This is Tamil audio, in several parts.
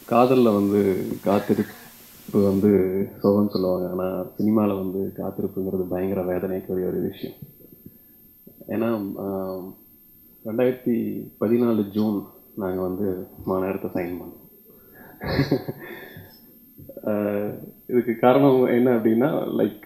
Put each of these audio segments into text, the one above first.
காதலில் வந்து காத்திருப்பு வந்து சோகம்னு சொல்லுவாங்க ஆனால் சினிமாவில் வந்து காத்திருப்புங்கிறது பயங்கர வேதனைக்குரிய ஒரு விஷயம் ஏன்னா ஆம், ரெண்டாயிரத்தி பதினாலு ஜூன் நாங்கள் வந்து மாநகரத்தை சைன் பண்ணோம் ஆஹ் இதுக்கு காரணம் என்ன அப்படின்னா லைக்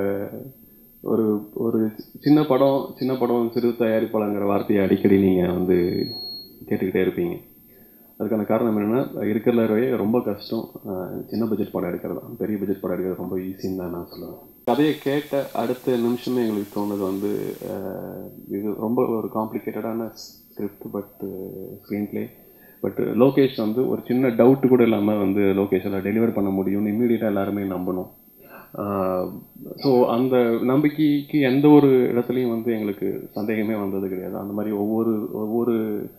ஒரு ஒரு சின்ன படம் சின்ன படம் சிறு தயாரிப்பாளங்கிற வார்த்தையை அடிக்கடி நீங்கள் வந்து கேட்டுக்கிட்டே இருப்பீங்க அதுக்கான காரணம் என்னென்னா இருக்கிறதுலவே ரொம்ப கஷ்டம் ஆஹ் சின்ன பட்ஜெட் படம் எடுக்கிறது தான் பெரிய பட்ஜெட் படம் எடுக்கிறது ரொம்ப ஈஸின்னு தான் நான் சொல்லுவேன் கதையை கேட்ட அடுத்த நிமிஷமே எங்களுக்கு தோணுது வந்து ஆஹ் இது ரொம்ப ஒரு காம்ப்ளிகேட்டடான script but screen play but Lokesh வந்து ஒரு சின்ன டவுட் கூட இல்லாமல் வந்து லோகேஷில் டெலிவர் பண்ண முடியும்னு இம்மீடியட்டாக எல்லாருமே நம்பணும் ஸோ அந்த நம்பிக்கைக்கு எந்த ஒரு இடத்துலையும் வந்து எங்களுக்கு சந்தேகமே வந்தது கிடையாது அந்த மாதிரி ஒவ்வொரு ஒவ்வொரு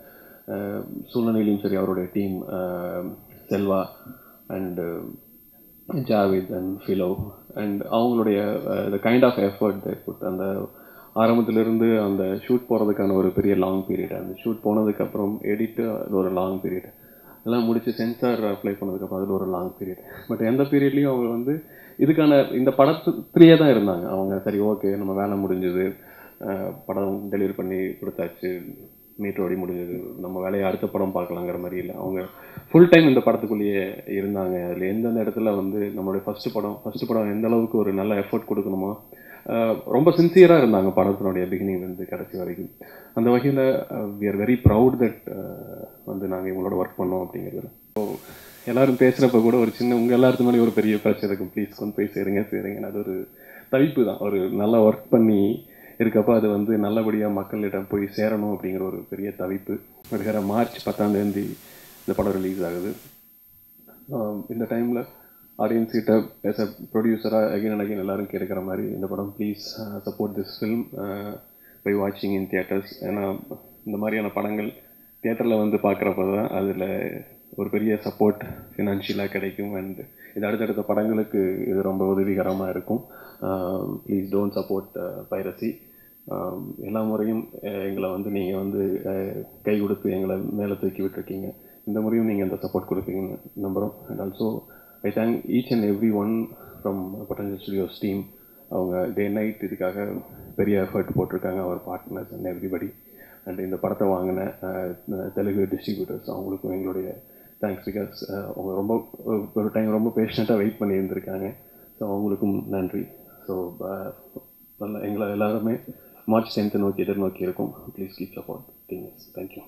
ஆஹ் சூழ்நிலையிலையும் சரி அவருடைய team Selva and Javid and Philo and அவங்களுடைய the kind of effort they put அந்த ஆரம்பத்திலிருந்து அந்த ஷூட் போகிறதுக்கான ஒரு பெரிய லாங் பீரியட் அந்த ஷூட் போனதுக்கப்புறம் எடிட்டு அது ஒரு லாங் பீரியட் எல்லாம் முடிச்சு சென்சார் அப்ளை பண்ணதுக்கப்புறம் அதில் ஒரு லாங் பீரியட் பட் எந்த பீரியட்லேயும் அவங்க வந்து இதுக்கான இந்த படத்துலேயே தான் இருந்தாங்க அவங்க சரி ஓகே நம்ம வேலை முடிஞ்சது அஹ் படம் டெலிவரி பண்ணி கொடுத்தாச்சு மீட்டர் ஓடி முடிஞ்சது நம்ம வேலையை அடுத்த படம் பார்க்கலாங்கிற மாதிரி இல்லை அவங்க ஃபுல் டைம் இந்த படத்துக்குள்ளேயே இருந்தாங்க அதில் எந்தெந்த இடத்துல வந்து நம்மளுடைய ஃபஸ்ட்டு படம் ஃபஸ்ட்டு படம் எந்த அளவுக்கு ஒரு நல்ல எஃபோர்ட் கொடுக்கணுமோ அஹ் ரொம்ப சின்சியராக இருந்தாங்க படத்தினுடைய பிகினிங்லேருந்து கடைசி வரைக்கும் அந்த வகையில் we are very proud that வந்து நாங்கள் இவங்களோட ஒர்க் பண்ணோம் அப்படிங்கிறது ஸோ எல்லாரும் பேசுகிறப்ப கூட ஒரு சின்ன உங்கள் எல்லாருக்கு மேலே ஒரு பெரிய பிரச்சனை இருக்கும் ப்ளீஸ் கொண்டு போய் சேருங்க சேருங்க அது ஒரு தவிப்பு தான் ஒரு நல்லா ஒர்க் பண்ணி இருக்கப்போ அது வந்து நல்லபடியாக மக்களிடம் போய் சேரணும் அப்படிங்கிற ஒரு பெரிய தவிப்பு வருகிற மார்ச் பத்தாம் தேதி இந்த படம் ரிலீஸ் ஆகுது ஆம், இந்த டைமில் ஆடியன்ஸ் கிட்ட ஆஸ் அ ப்ரொடியூசராக அகைன் அண்ட் அகைன் எல்லாரும் கேட்குற மாதிரி இந்த படம் please support this film by வாட்சிங் இன் தியேட்டர்ஸ் ஏன்னா இந்த மாதிரியான படங்கள் தியேட்டரில் வந்து பார்க்குறப்ப தான் அதில் ஒரு பெரிய சப்போர்ட் ஃபினான்ஷியலாக கிடைக்கும் அண்ட் இது அடுத்தடுத்த படங்களுக்கு இது ரொம்ப உதவிகரமாக இருக்கும் ப்ளீஸ் டோன்ட் சப்போர்ட் பைரசி எல்லா முறையும் அஹ், எங்களை வந்து நீங்கள் வந்து அஹ், கை கொடுத்து எங்களை மேலே தூக்கி விட்டுருக்கீங்க இந்த முறையும் நீங்கள் அந்த சப்போர்ட் கொடுப்பீங்கன்னு நம்புகிறோம் and also I thank each and every one from potential studios team அவங்க டே நைட் இதுக்காக பெரிய எஃபர்ட் போட்டிருக்காங்க our partners and everybody and இந்த படத்தை வாங்கின அஹ், தெலுங்கு டிஸ்ட்ரிபியூட்டர்ஸ் அவங்களுக்கும் எங்களுடைய தேங்க்ஸ் பிகாஸ் அவங்க ரொம்ப ஒரு- ஒரு டைம் ரொம்ப பேஷண்ட்டாக வெயிட் பண்ணி இருந்திருக்காங்க ஸோ அவங்களுக்கும் நன்றி ஸோ நல்ல எங்களை எல்லாருமே மார்ச் டென்த்தை நோக்கி எதிர்நோக்கி இருக்கும் please keep support things thank you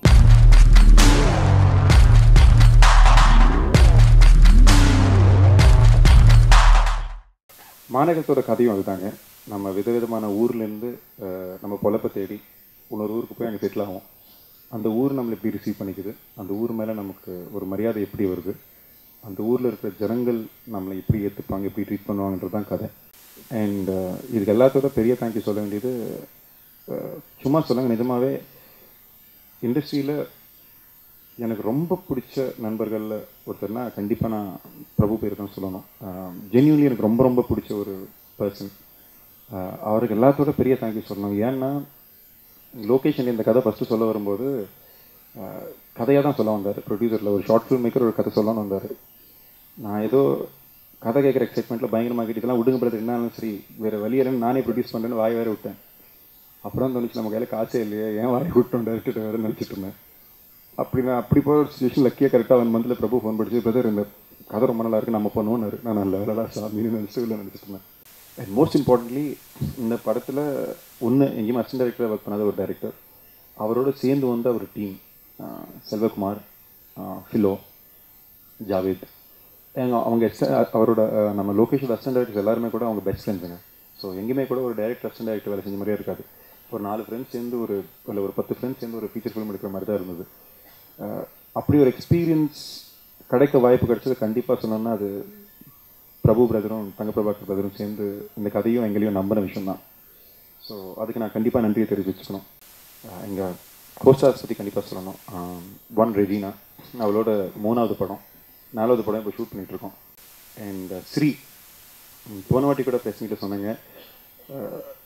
மாநகரத்தோட கதையும் அதுதாங்க நம்ம விதவிதமான ஊர்லேருந்து அஹ், நம்ம பொழப்பை தேடி இன்னொரு ஊருக்கு போய் அங்கே செட்டில் ஆகும் அந்த ஊர் நம்மளை எப்படி ரிசீவ் பண்ணிக்குது அந்த ஊர் மேலே நமக்கு ஒரு மரியாதை எப்படி வருது அந்த ஊரில் இருக்கிற ஜனங்கள் நம்மளை எப்படி ஏற்றுப்பாங்க எப்படி ட்ரீட் பண்ணுவாங்கன்றது தான் கதை அண்ட் இதுக்கு எல்லாத்தோட பெரிய தேங்க்யூ சொல்ல வேண்டியது அஹ், சும்மா சொல்லுங்க நிஜமாவே இண்டஸ்ட்ரியில் எனக்கு ரொம்ப பிடிச்ச நண்பர்களில் ஒருத்தர்னா கண்டிப்பாக நான் பிரபு பேர் தான் சொல்லணும் ஜென்யூன்லி எனக்கு ரொம்ப ரொம்ப பிடிச்ச ஒரு பர்சன் அவருக்கு எல்லாத்தோட பெரிய தேங்க்யூ சொல்லணும் ஏன்னா லொக்கேஷன் இந்த கதை ஃபஸ்ட்டு சொல்ல வரும்போது கதையாக தான் சொல்ல வந்தார் ப்ரொடியூசரில் ஒரு ஷார்ட் ஃபில்ம் மேக்கர் ஒரு கதை சொல்லணும்னு வந்தார் நான் ஏதோ கதை கேட்குற எக்ஸைட்மெண்ட்டில் பயங்கரமாக கேட்டு இதெல்லாம் விடுங்க பிரதர் என்னாலும் சரி வேறு வழி இல்லைன்னு நானே ப்ரொடியூஸ் பண்ணுறேன்னு வாய் வேற விட்டேன் அப்புறம் தோணுச்சு நம்ம கையில் காசே இல்லையே ஏன் வாய் விட்டோம் டேரக்டர் வேறு நினச்சிட்டு இருந்தேன் அப்படி நான் அப்படி போய் ஒரு சுச்சுவேஷன் லக்கியாக கரெக்டாக ஒன் மந்தில் பிரபு ஃபோன் படிச்சு பிரதர் இந்த கதை ரொம்ப நல்லா இருக்கு நம்ம பண்ணுவோன்னு நான் நல்ல வேலைடா சாமின்னு நினச்சிட்டு இல்லை நினச்சிட்டு இருந்தேன் அண்ட் மோஸ்ட் இம்பார்ட்டன்ட்லி இந்த படத்தில் ஒன்று எங்கேயுமே அசிஸ்டன்ட் டைரக்டராக ஒர்க் பண்ணாத ஒரு டைரக்டர் அவரோட சேர்ந்து வந்து அவர் டீம் செல்வகுமார் ஃபிலோ ஜாவேத் எங்க அவங்க ex- அவரோட அஹ், நம்ம லோகேஷோட அசிஸ்டன்ட் டைரக்டர்ஸ் எல்லாருமே கூட அவங்க பெஸ்ட் ஃப்ரெண்ட்ஸுங்க ஸோ எங்கேயுமே கூட ஒரு டைரக்டர் அசிஸ்டன்ட் டைரக்டர் வேலை செஞ்ச மாதிரியே இருக்காது ஒரு நாலு ஃப்ரெண்ட்ஸ் சேர்ந்து ஒரு இல்லை ஒரு பத்து ஃப்ரெண்ட்ஸ் சேர்ந்து ஒரு ஃபீச்சர் ஃபிலிம் எடுக்கிற மாதிரி தான் இருந்தது அஹ், அப்படி ஒரு எக்ஸ்பீரியன்ஸ் கிடைக்க வாய்ப்பு கிடைச்சது கண்டிப்பாக சொன்னோன்னா அது பிரபு பிரதரும் தங்க பிரபாகர் பிரதரும் சேர்ந்து இந்த கதையும் எங்களையும் நம்பின விஷயம்தான் ஸோ அதுக்கு நான் கண்டிப்பாக நன்றியை தெரிவிச்சு வச்சுக்கணும் எங்கள் கோஸ்டார்ஸ் பற்றி கண்டிப்பாக சொல்லணும் ஒன் ரெஜினா அவளோட மூணாவது படம் நாலாவது படம் இப்போ ஷூட் பண்ணிகிட்ருக்கோம் அண்ட் ஸ்ரீ ம், போன வாட்டி கூட பேசிக்கிட்டு சொன்னாங்க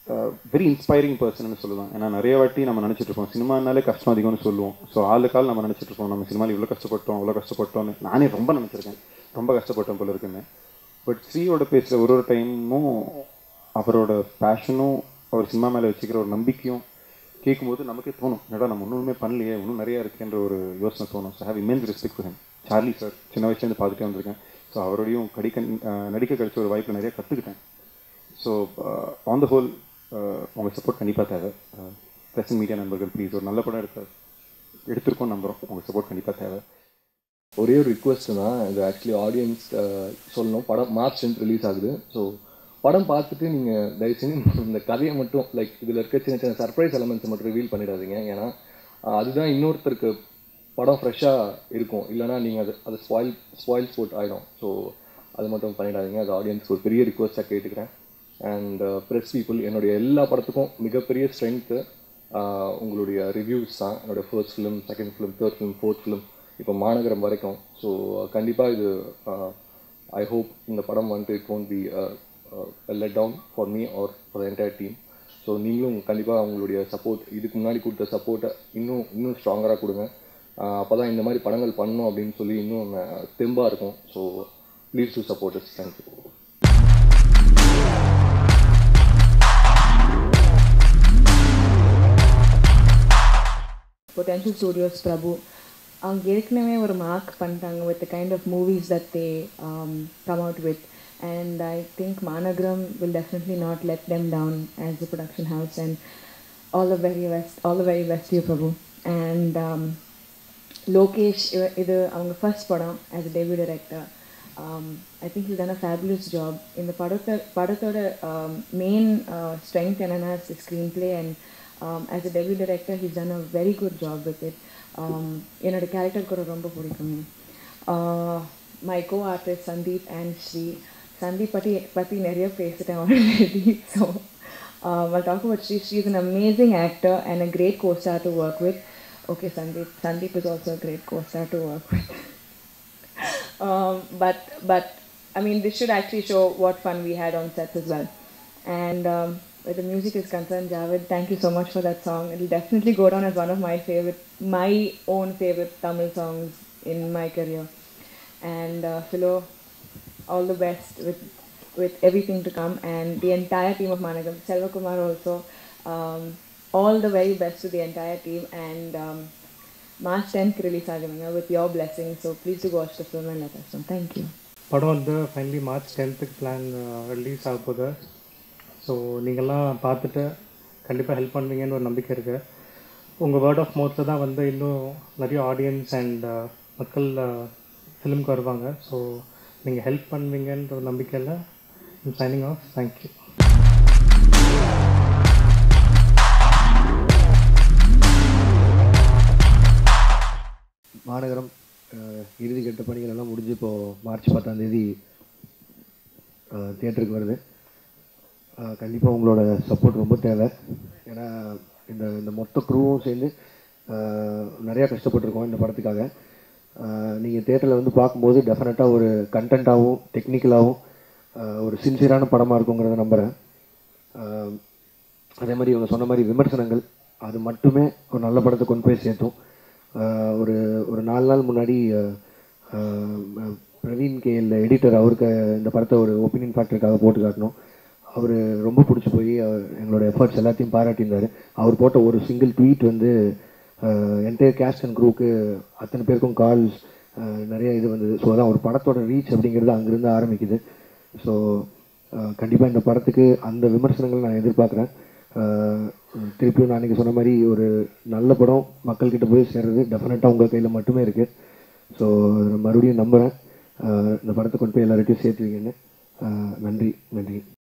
வெரி இன்ஸ்பைரிங் பர்சன் சொல்லலாம் ஏன்னா நிறைய வாட்டி நம்ம நினச்சிட்டு இருப்போம் சினிமானாலே கஷ்டம் அதிகம்னு சொல்லுவோம் ஸோ ஆளுக்கால் நம்ம நினச்சிட்டு இருப்போம் நம்ம சினிமாவில் இவ்வளோ கஷ்டப்பட்டோம் அவ்வளோ கஷ்டப்பட்டோம்னு நானே ரொம்ப நினச்சிருக்கேன் ரொம்ப கஷ்டப்பட்டோம் போல இருக்குன்னு பட் ஸ்ரீயோட பேசுகிற ஒரு ஒரு டைமும் அவரோட பேஷனும் அவர் சினிமா மேலே வச்சுக்கிற ஒரு நம்பிக்கையும் கேட்கும்போது நமக்கே தோணும் என்னடா நம்ம ஒன்றுமே பண்ணலையே இன்னும் நிறையா இருக்குன்ற ஒரு யோசனை தோணும் so have immense respect for him Charlie sir சின்ன வயசுலேருந்து பார்த்துட்டே வந்திருக்கேன் ஸோ அவரோடையும் கடிக்க அஹ் நடிக்க கிடைச்ச ஒரு வாய்ப்பு நிறைய கற்றுக்கிட்டேன் ஸோ ஆன் த ஹோல் உங்கள் சப்போர்ட் கண்டிப்பாக தேவை ப்ரெசன்ட் மீடியா நண்பர்கள் ப்ளீஸ் ஒரு நல்ல படம் எடுக்க எடுத்திருக்கோம் நம்புகிறோம் உங்கள் சப்போர்ட் கண்டிப்பாக தேவை ஒரே ஒரு ரிக்வெஸ்ட் தான் இது ஆக்சுவலி ஆடியன்ஸ் சொல்லணும் படம் மார்ச் ரிலீஸ் ஆகுது ஸோ படம் பார்த்துட்டு நீங்கள் தயவு செஞ்சு இந்த கதையை மட்டும் லைக் இதில் இருக்க சின்ன சின்ன சர்ப்ரைஸ் எலமெண்ட்ஸை மட்டும் ரிவீல் பண்ணிடாதீங்க ஏன்னா அஹ், அதுதான் இன்னொருத்தருக்கு படம் ஃப்ரெஷ்ஷாக இருக்கும் இல்லைனா நீங்கள் அது அது ஸ்பாயில் ஸ்பாயில் ஸ்போர்ட் ஆகிடும் ஸோ அது மட்டும் பண்ணிடாதீங்க அது ஆடியன்ஸ்க்கு ஒரு பெரிய ரிக்வஸ்ட்டாக கேட்டுக்கிறேன் அண்ட் ப்ரெஸ் பீப்புள் என்னுடைய எல்லா படத்துக்கும் மிகப்பெரிய ஸ்ட்ரென்த்து உங்களுடைய ரிவ்யூஸ் தான் என்னோடய first film second film third film fourth film இப்போ மாநகரம் வரைக்கும் ஸோ கண்டிப்பாக இது ஐ ஹோப் இந்த படம் வந்துட்டு it won't be let down for me or for entire team so நீங்களும் கண்டிப்பாக உங்களுடைய சப்போர்ட் இதுக்கு முன்னாடி கொடுத்த சப்போர்ட்டை இன்னும் இன்னும் ஸ்ட்ராங்கராக கொடுங்க அப்போ தான் இந்த மாதிரி படங்கள் பண்ணணும் அப்படின்னு சொல்லி இன்னும் தெம்பாக இருக்கும் so please do support is thank you potential studios Prabhu அவங்க ஏற்கனவே ஒரு மார்க் பண்ணிட்டாங்க with kind of movies that they come out with and I think Maanagaram will definitely not let them down as a production house and all the very best all the very best you Prabhu and Lokesh இவ- இது அவங்க ஃபர்ஸ்ட் படம் as a debut director I think is done a fabulous job இந்த படத்தை படத்தோட மெயின் ஸ்ட்ரென்த் என்னென்னா screenplay and as a debut director his done a very good job with it என்னோட கேரக்டர் கூட ரொம்ப பிடிக்கும் my co artist Sandeep and Sri Sandeep பற்றி பற்றி நிறைய பேசிட்டேன் already so I'll talk about Sri. She is an amazing actor and a great co-star to work with. Okay, Sandeep. Sandeep is also a great co-star to work with. um, but but I mean, this should actually show what fun we had on sets as well. And um, where the music is concerned, Javed, thank you so much for that song. It'll definitely go down as one of my favorite, my own favorite Tamil songs in my career. And uh, Philo, all the best with with everything to come and the entire team of Managam. Selva Kumar also. Um, all the very best to the entire team and um, March 10th release ஆகுதுங்க with your blessings. So please do watch the film and let us know. Thank you. படம் வந்து ஃபைனலி மார்ச் டென்த்துக்கு பிளான் ரிலீஸ் ஆக போகுது ஸோ நீங்கள்லாம் பார்த்துட்டு கண்டிப்பாக ஹெல்ப் பண்ணுவீங்கன்னு ஒரு நம்பிக்கை இருக்குது உங்கள் வேர்ட் ஆஃப் மவுத்தில் தான் வந்து இன்னும் நிறைய ஆடியன்ஸ் அண்ட் மக்கள் ஃபிலிம்க்கு வருவாங்க ஸோ நீங்கள் ஹெல்ப் பண்ணுவீங்கன்ற ஒரு நம்பிக்கையில் சைனிங் ஆஃப் தேங்க்யூ மாநகரம் அஹ், இறுதி கட்ட பணிகள் எல்லாம் முடிஞ்சு இப்போது மார்ச் பத்தாம் தேதி தியேட்டருக்கு வருது கண்டிப்பாக உங்களோட சப்போர்ட் ரொம்ப தேவை ஏன்னா இந்த இந்த மொத்த குரூவும் சேர்ந்து அஹ், நிறையா கஷ்டப்பட்டிருக்கோம் இந்த படத்துக்காக நீங்கள் தேட்டரில் வந்து பார்க்கும்போது டெஃபினட்டாக ஒரு கண்டென்ட்டாகவும் டெக்னிக்கலாகவும் ஒரு சின்சியரான படமாக இருக்குங்கிறத நம்புகிறேன் அஹ், அதே மாதிரி இவங்க சொன்ன மாதிரி விமர்சனங்கள் அது மட்டுமே ஒரு நல்ல படத்தை கொண்டு போய் சேர்த்தோம் ஆஹ் ஒரு ஒரு நாலு நாள் முன்னாடி ஆஹ் ஆஹ் பிரவீன் கேஎல் எடிட்டர் அவருக்கு இந்த படத்தை ஒரு ஒப்பீனியன் ஃபேக்டருக்காக போட்டு காட்டணும் அவர் ரொம்ப பிடிச்சி போய் அவர் எங்களோட எஃபர்ட்ஸ் எல்லாத்தையும் பாராட்டியிருந்தார் அவர் போட்ட ஒரு சிங்கிள் ட்வீட் வந்து என்டையர் கேஸ்ட் அண்ட் குரூவுக்கு அத்தனை பேருக்கும் கால்ஸ் நிறைய இது வந்தது ஸோ அதான் ஒரு படத்தோட ரீச் அப்படிங்கிறது அங்கேருந்து ஆரம்பிக்குது ஸோ கண்டிப்பாக இந்த படத்துக்கு அந்த விமர்சனங்கள் நான் எதிர்பார்க்குறேன் திருப்பியும் நான் அன்றைக்கி சொன்ன மாதிரி ஒரு நல்ல படம் மக்கள்கிட்ட போய் சேர்றது டெஃபினட்டாக உங்கள் கையில் மட்டுமே இருக்குது ஸோ மறுபடியும் நம்புகிறேன் இந்த படத்தை கொண்டு போய் எல்லார்ட்டையும் சேர்த்துவீங்கன்னு ஆஹ் நன்றி நன்றி